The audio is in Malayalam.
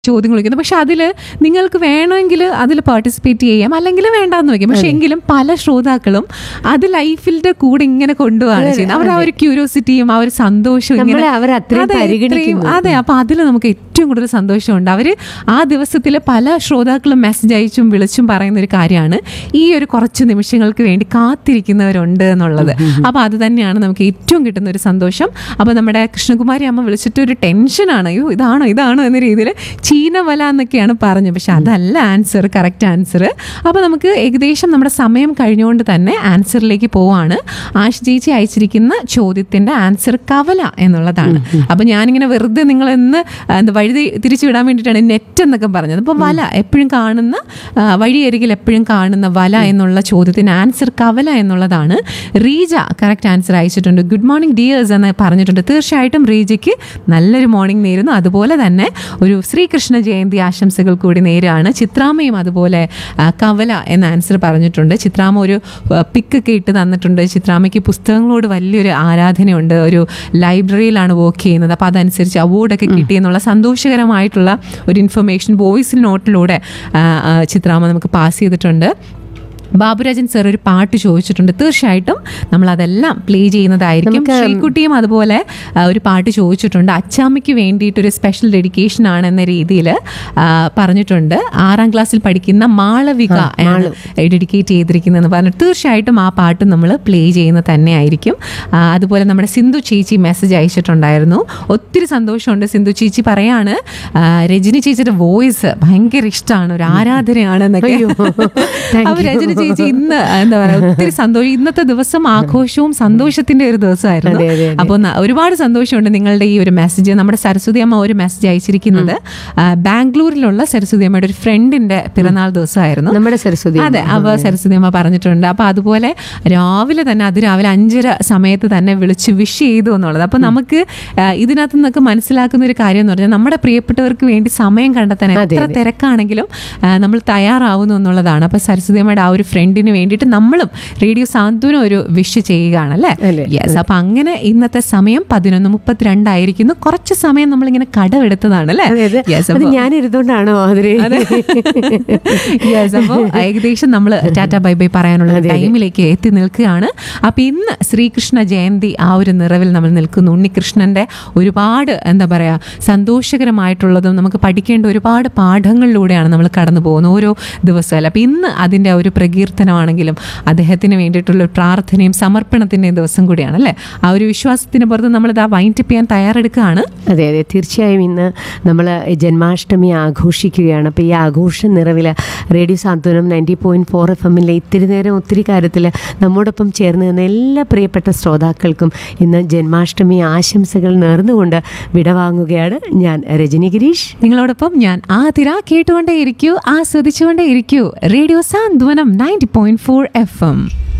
ചോദ്യങ്ങൾ ചോദിക്കുന്നത് പക്ഷെ അതിൽ നിങ്ങൾക്ക് വേണമെങ്കിൽ അതിൽ പാർട്ടിസിപ്പേറ്റ് ചെയ്യാം അല്ലെങ്കിൽ വേണ്ടാന്ന് വെക്കാം പക്ഷെ എങ്കിലും പല ശ്രോതാക്കളും അത് ലൈഫിന്റെ കൂടെ ഇങ്ങനെ കൊണ്ടുപോവാണ് ചെയ്യുന്നത് അവർ ആ ഒരു ക്യൂരിയോസിറ്റിയും ആ ഒരു സന്തോഷവും ഇങ്ങനെ നമ്മളെ അവർ അത്രയും അതെ, ഇത്രയും- പരിഗണിക്കുന്നു. അതെ അപ്പൊ അതിൽ നമുക്ക് ഏറ്റവും കൂടുതൽ സന്തോഷമുണ്ട് അവര് ആ ദിവസത്തിൽ പല ശ്രോതാക്കളും മെസ്സേജ് അയച്ചും വിളിച്ചും പറയുന്ന ഒരു കാര്യമാണ് ഈ ഒരു കുറച്ച് നിമിഷങ്ങൾക്ക് വേണ്ടി കാത്തിരിക്കുന്നവരുണ്ട് എന്നുള്ളത് അപ്പൊ അത് തന്നെയാണ് നമുക്ക് ഏറ്റവും കിട്ടുന്ന ഒരു സന്തോഷം അപ്പൊ നമ്മുടെ കൃഷ്ണകുമാരി അമ്മ വിളിച്ചിട്ട് ഒരു ടെൻഷനാണ് അയ്യോ ഇതാണോ ഇതാണോ എന്ന രീതിയിൽ ചീനവല എന്നൊക്കെയാണ് പറഞ്ഞത് പക്ഷെ അതല്ല ആൻസർ കറക്റ്റ് ആൻസർ അപ്പൊ നമുക്ക് ഏകദേശം നമ്മുടെ സമയം കഴിഞ്ഞുകൊണ്ട് തന്നെ ആൻസറിലേക്ക് പോവാണ് ആഷ് ചേച്ചി അയച്ചിരിക്കുന്ന ചോദ്യത്തിന്റെ ആൻസർ കവല എന്നുള്ളതാണ് അപ്പൊ ഞാനിങ്ങനെ വെറുതെ നിങ്ങൾ എന്ന് എന്താ വഴി തിരിച്ചു വിടാൻ വേണ്ടിയിട്ടാണ് നെറ്റ് എന്നൊക്കെ പറഞ്ഞത് അപ്പോൾ വല എപ്പോഴും കാണുന്ന ആ, വഴിയരികിൽ എപ്പോഴും കാണുന്ന വല എന്നുള്ള ചോദ്യത്തിന് ആൻസർ കവല എന്നുള്ളതാണ് റീജ കറക്റ്റ് ആൻസർ അയച്ചിട്ടുണ്ട് ഗുഡ് മോർണിംഗ് ഡിയേഴ്സ് എന്ന് പറഞ്ഞിട്ടുണ്ട് തീർച്ചയായിട്ടും റീജയ്ക്ക് നല്ലൊരു മോർണിംഗ് നേരുന്നു അതുപോലെ തന്നെ ഒരു ശ്രീകൃഷ്ണ ജയന്തി ആശംസകൾ കൂടി നേരാണ് ചിത്രാമ്മയും അതുപോലെ ആ, കവല എന്ന ആൻസർ പറഞ്ഞിട്ടുണ്ട് ചിത്രാമ്മ ഒരു പിക്ക് ഒക്കെ ഇട്ട് തന്നിട്ടുണ്ട് ചിത്രാമ്മയ്ക്ക് പുസ്തകങ്ങളോട് വലിയൊരു ആരാധനയുണ്ട് ഒരു ലൈബ്രറിയിലാണ് വർക്ക് ചെയ്യുന്നത് അപ്പോൾ അതനുസരിച്ച് അവാർഡൊക്കെ കിട്ടി എന്നുള്ള സന്തോഷകരമായിട്ടുള്ള ഒരു ഇൻഫർമേഷൻ വോയിസ് നോട്ടിലൂടെ ആ, ആ, ചിത്രാമ്മ നമുക്ക് പാസ് ചെയ്തിട്ടുണ്ട് ബാബുരാജൻ സർ ഒരു പാട്ട് ചോദിച്ചിട്ടുണ്ട് തീർച്ചയായിട്ടും നമ്മൾ അതെല്ലാം പ്ലേ ചെയ്യുന്നതായിരിക്കും ശ്രീകുട്ടിയും അതുപോലെ ആ, ഒരു പാട്ട് ചോദിച്ചിട്ടുണ്ട് അച്ചാമ്മയ്ക്ക് വേണ്ടിയിട്ടൊരു സ്പെഷ്യൽ ഡെഡിക്കേഷൻ ആണ് എന്ന രീതിയിൽ പറഞ്ഞിട്ടുണ്ട് ആറാം ക്ലാസ്സിൽ പഠിക്കുന്ന മാളവിക ആണ് ഡെഡിക്കേറ്റ് ചെയ്തിരിക്കുന്നതെന്ന് പറഞ്ഞിട്ട് തീർച്ചയായിട്ടും ആ പാട്ട് നമ്മൾ പ്ലേ ചെയ്യുന്ന തന്നെ ആയിരിക്കും ആ, അതുപോലെ നമ്മുടെ സിന്ധു ചേച്ചി മെസ്സേജ് അയച്ചിട്ടുണ്ടായിരുന്നു ഒത്തിരി സന്തോഷമുണ്ട് സിന്ധു ചേച്ചി പറയാണ് ആ, രജനി ചേച്ചിയുടെ വോയിസ് ഭയങ്കര ഇഷ്ടമാണ് ഒരു ആരാധനയാണ് എന്നൊക്കെ Thank അപ്പൊ you. രജനി ചേച്ചി ഇന്ന് എന്താ പറയാ ഒത്തിരി സന്തോഷം ഇന്നത്തെ ദിവസം ആഘോഷവും സന്തോഷത്തിന്റെ ഒരു ദിവസമായിരുന്നു അതെ, അതെ, അതെ. അപ്പോൾ ന- ഒരുപാട് സന്തോഷമുണ്ട് നിങ്ങളുടെ ഈ ഒരു മെസ്സേജ് നമ്മുടെ സരസ്വതി അമ്മ ഒരു മെസ്സേജ് അയച്ചിരിക്കുന്നത് ആ, ബാംഗ്ലൂരിലുള്ള സരസ്വതി അമ്മയുടെ ഒരു ഫ്രണ്ടിന്റെ പിറന്നാൾ ദിവസമായിരുന്നു നമ്മുടെ സരസ്വതി അതെ അപ്പൊ സരസ്വതി അമ്മ പറഞ്ഞിട്ടുണ്ട് അപ്പൊ അതുപോലെ രാവിലെ തന്നെ അതിരാവിലെ അഞ്ചര സമയത്ത് തന്നെ വിളിച്ച് വിഷ് ചെയ്തു എന്നുള്ളത് അപ്പൊ നമുക്ക് ആ, ഇതിനകത്ത് നിന്നൊക്കെ മനസ്സിലാക്കുന്ന ഒരു കാര്യം എന്ന് പറഞ്ഞാൽ നമ്മുടെ പ്രിയപ്പെട്ടവർക്ക് വേണ്ടി സമയം കണ്ടെത്താൻ അതെ, എത്ര തിരക്കാണെങ്കിലും ആ, നമ്മൾ തയ്യാറാവുന്നു എന്നുള്ളതാണ് അപ്പൊ സരസ്വതി അമ്മയുടെ ആ ഒരു ഫ്രണ്ടിന് വേണ്ടിയിട്ട് നമ്മളും റേഡിയോ സാന്ത്വനം ഒരു വിഷ് ചെയ്യുകയാണ് അല്ലേ അല്ലേ? യെസ് അപ്പൊ അങ്ങനെ ഇന്നത്തെ സമയം പതിനൊന്ന് മുപ്പത്തിരണ്ടായിരിക്കുന്നു കുറച്ച് സമയം നമ്മളിങ്ങനെ കടമെടുത്തതാണ് അല്ലേ അതെ അതെ യെസ് അത് അപ്പൊ ഞാൻ ഇരുന്നോണ്ടാണോ അതിന് യെസ് അപ്പോൾ ഏകദേശം നമ്മൾ ടാറ്റ ബൈ ബൈ പറയാനുള്ള അതെ, അതെ. ടൈമിലേക്ക് എത്തി നിൽക്കുകയാണ് അപ്പൊ ഇന്ന് ശ്രീകൃഷ്ണ ജയന്തി ആ ഒരു നിറവിൽ നമ്മൾ നിൽക്കുന്നു ഉണ്ണികൃഷ്ണന്റെ ഒരുപാട് എന്താ പറയാ സന്തോഷകരമായിട്ടുള്ളതും നമുക്ക് പഠിക്കേണ്ട ഒരുപാട് പാഠങ്ങളിലൂടെയാണ് നമ്മൾ കടന്നു പോകുന്നത് ഓരോ ദിവസവും അല്ല അപ്പൊ ഇന്ന് അതിന്റെ ആ ഒരു പ്രകീർത്തനമാണെങ്കിലും അദ്ദേഹത്തിന് വേണ്ടിയിട്ടുള്ള ഒരു പ്രാർത്ഥനയും സമർപ്പണത്തിന്റെയും ദിവസം കൂടിയാണ് അല്ലേ ആ ഒരു വിശ്വാസത്തിന് പുറത്ത് നമ്മൾ ഇതാ വൈൻഡപ്പ് ചെയ്യാൻ തയ്യാറെടുക്കുകയാണ് അതെ അതെ തീർച്ചയായും ഇന്ന് നമ്മൾ ജന്മാഷ്ടമി ആഘോഷിക്കുകയാണ് അപ്പോൾ ഈ ആഘോഷ നിറവിൽ radio Santhwanam ninety point four F എമ്മിലെ ഇത്തിരി നേരം ഒത്തിരി കാര്യത്തിൽ നമ്മോടൊപ്പം ചേർന്ന് നിന്ന എല്ലാ പ്രിയപ്പെട്ട ശ്രോതാക്കൾക്കും ഇന്ന് ജന്മാഷ്ടമി ആശംസകൾ നേർന്നുകൊണ്ട് വിടവാങ്ങുകയാണ് ഞാൻ രജനി ഗിരീഷ് നിങ്ങളോടൊപ്പം ഞാൻ ആതിര കേട്ടുകൊണ്ടേ ഇരിക്കൂ ആസ്വദിച്ചുകൊണ്ടേ ഇരിക്കൂ radio Santhwanam ninety point four F M